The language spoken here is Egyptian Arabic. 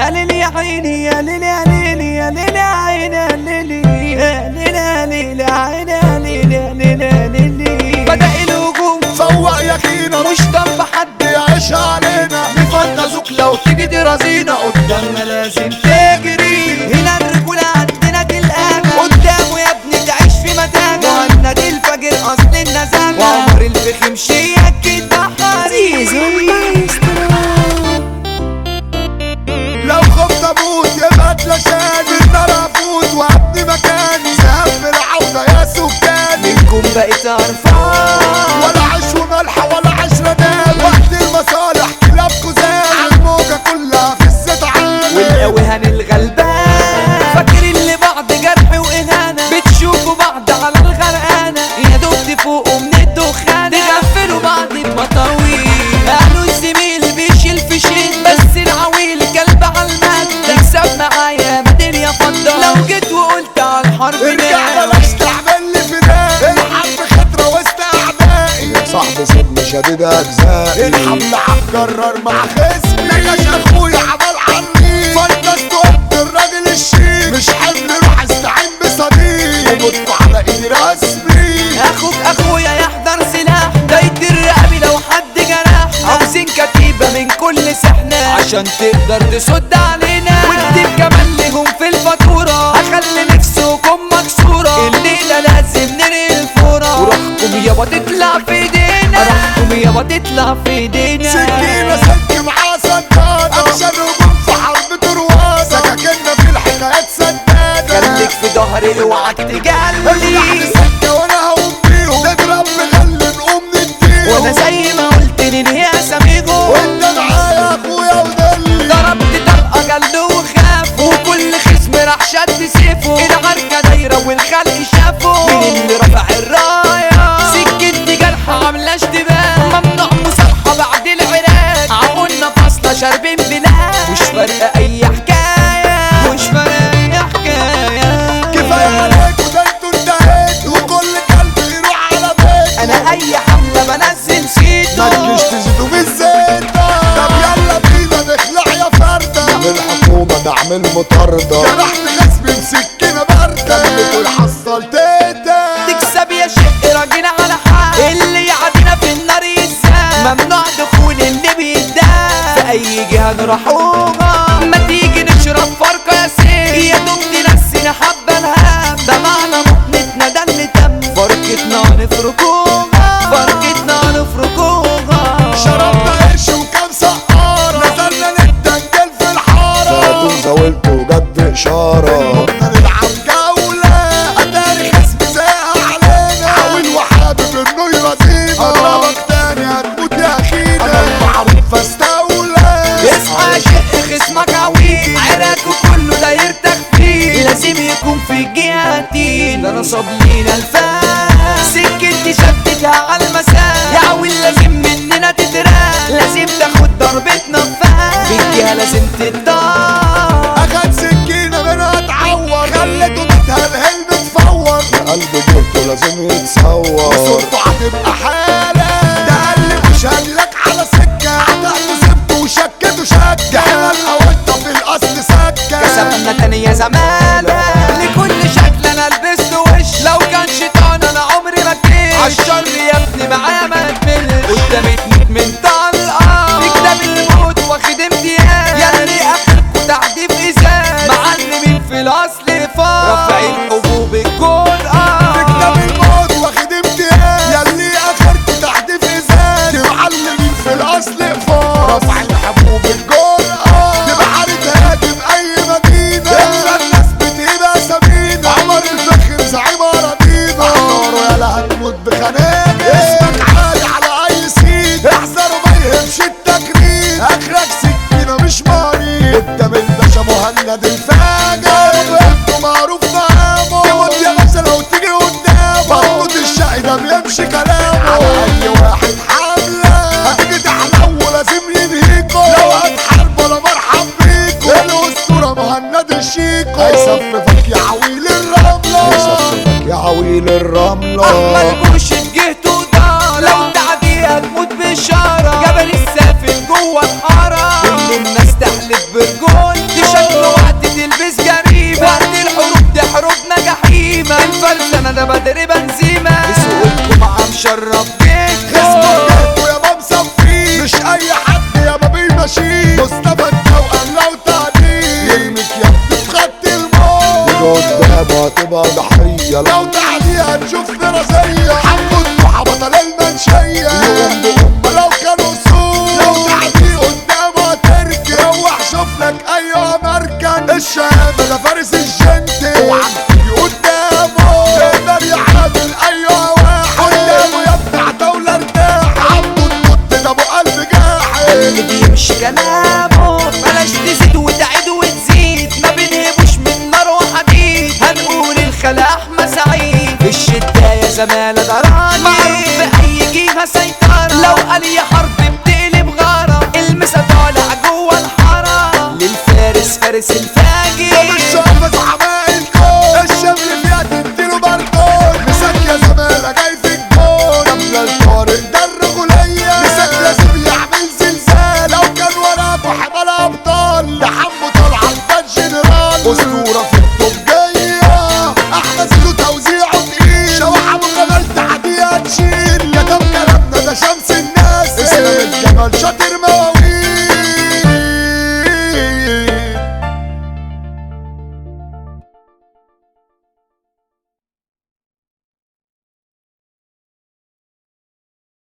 يا ليلي يا عيني يا ليلي يا ليلي يا ليلي يا عيني يا ليلي يا ليلي يا ليلي يا عيني يا ليلي يا ليلي يا ليلي بدأ الهجوم فوق يقينا مش ضرب حد يعيش علينا نفنزوك لو تيجي ترازينا قدامنا لازم تجري هنا الرجولة عندنا تلقانا قدامه يا ابني تعيش في متاجة مهند الفجر أصل النزاهة وعمر الفخم شياكة بحري لو خفت اموت يبقى اتلاشاني النار افوت وابني مكاني سهام العودة يا سكاني منكم بقيت عرفان ولا عيش وملح ولا عشرة دام وقت المصالح كلاب كزان الموجة كلها في الستعان والأوهان الغلبان فاكرين لبعض جرح وإهانة بتشوفوا بعض على الغرقانة يا دوب تفوقوا من الدخان تغفلوا بعض بمطاويل قالوا الزميل بيشيل في شيل بس العويل كلب على المال تكسب معايا بدل يا فضة لو جيت وقلت على الحرب ارجع نعم بلاش تعمل لي فداء الحرب خطرة وسط اعدائي صاحب صدمة شديد اجزائي الحمل هتكرر مع خصمي نجاش اخويا عمل عني فانت قلت الراجل الشيك مش حمل روح استعين بصديق ونط على ايدي رسمي اخوك اخويا يحضر سلاح دايت الرقبي لو حد جرح عاوزين كتيبة من كل سحنة عشان تقدر تسد علينا والدين كمان لهم في الفاتورة اخلي نفسكم مكسورة الليلة لازم نري الفورة وروحكم يابا تطلع في ايدينا روحكم يابا تطلع في ايدينا سكينة سك معاه سدادة عشان هجوم في حرب تروادة سكاكيننا في الحكايات سدادة خليك في ظهري اوعك افتح لي تجلي سكة وانا هقوم بيهم نضرب نغلي نقوم نديهم وانا زي ما قلت لي يا سميغو وانت معايا يا اخويا ودلي ضربت طلقة جلده وخاف وكل خصم راح شد سيفه العركة دايرة والخلق شافه مين اللي رفع الراية سكتي جرح عاملة اشتباه ممنوع مصالحة بعد العراك عقولنا فاصلة شاربين بلاد مش فارقة أي حكاية مش فارقة أي حكاية كفاية عليك وده انتوا انتهيتوا وكل كلب يروح على بيته أنا أي حملة بنزل سيتو ما تجيش تزيدوا بالزيت طب يلا بينا نخلع يا فردة نعمل حكومة نعمل مطاردة جرحت غصبي بسكينة باردة كملت الحصل تيتا تكسب يا شق راجل على حال اللي يعدينا في النار يزال ممنوع دخول اللي بيدان في اي جهه نروحوها ما تيجي نشرب فرقه يا سيف يا دوب تنسينا حبه الهام ده معنى مقنتنا ده اللي تم فرقتنا نفركوها فرقتنا نفركوها شربنا قرش وكام سقارة نزلنا نتدنجل في الحارة فاتوا زاولتوا جد إشارة نلعب جولة أداري خصم زاهق علينا عاول وحابب إنه يرازينا أضربك تاني هتموت يا أخينا أنا المعروف فاستولى اصحى يا شق خصمك عويل عراكه كله داير تخفيل لازم يكون في جهتي ده نصب لينا الفاس سكتي شدتها على المسار يا عويل لازم مننا تتراك لازم تاخد ضربة نفاس في الجهة لازم تتضاع أخد سكينة منها اتعور خلته متهلهل متفور قلب جبته لازم يتصور صورته هتبقى حالة ده قال لي مش هنلك على سكة عتقته سبته وشكته شكة احنا الأوانطة في الأصل سكة كسبنا تاني يا زمانة لكل شكل انا لبست وش لو كان شيطان انا عمري ما كنت عالشر يا ابني معايا ما تملش قدامي تموت من طلقة بكتاب الموت واخد امتياز يا اللي اخركوا تعديف ازاز معلمين في الاصل فار رافعين حبوب الجرأة كتاب الموت واخد امتياز ياللي اخرته تحديف ازاز معلمين في الاصل فوق رفع الحبوب الجرأة تبقى تهاجم اي مدينة الا الناس بتبقى سمينة عمر الفخر زعيم اراضينا احضره يالا هتموت بخناجر اسمك عالي على اي سيد احذروا ما يهمش التجريد اخرك سكينة مش مريض قدام الباشا مهند الفاجر وانتوا معروف نعامه تموت يا باشا لو تيجي قدامه مظبوط الشقي ده بيمشي كلامه على اي واحد حملة هتيجي تحلو لازم ينهيكوا لو هتحاربوا انا مرحب بيكوا الاسطورة مهند الشيكو هيصففك يا عويل الرملة هيصففك يا عويل الرملة احمد بوش بجهته دار لو تعديها تموت بشارة جبل السافل جوه الحارة كل الناس تحلف برجول بيمشي كلامه بلاش تزيد وتعيد وتزيد ما بنهبوش من نار وحديد هنقول الخلا احمد سعيد في الشدة يا زمالة دراني معروف في اي جهة سيطرة لو قال يا حرب بتقلب غارة المسا طالع جوه الحارة للفارس فارس الفارس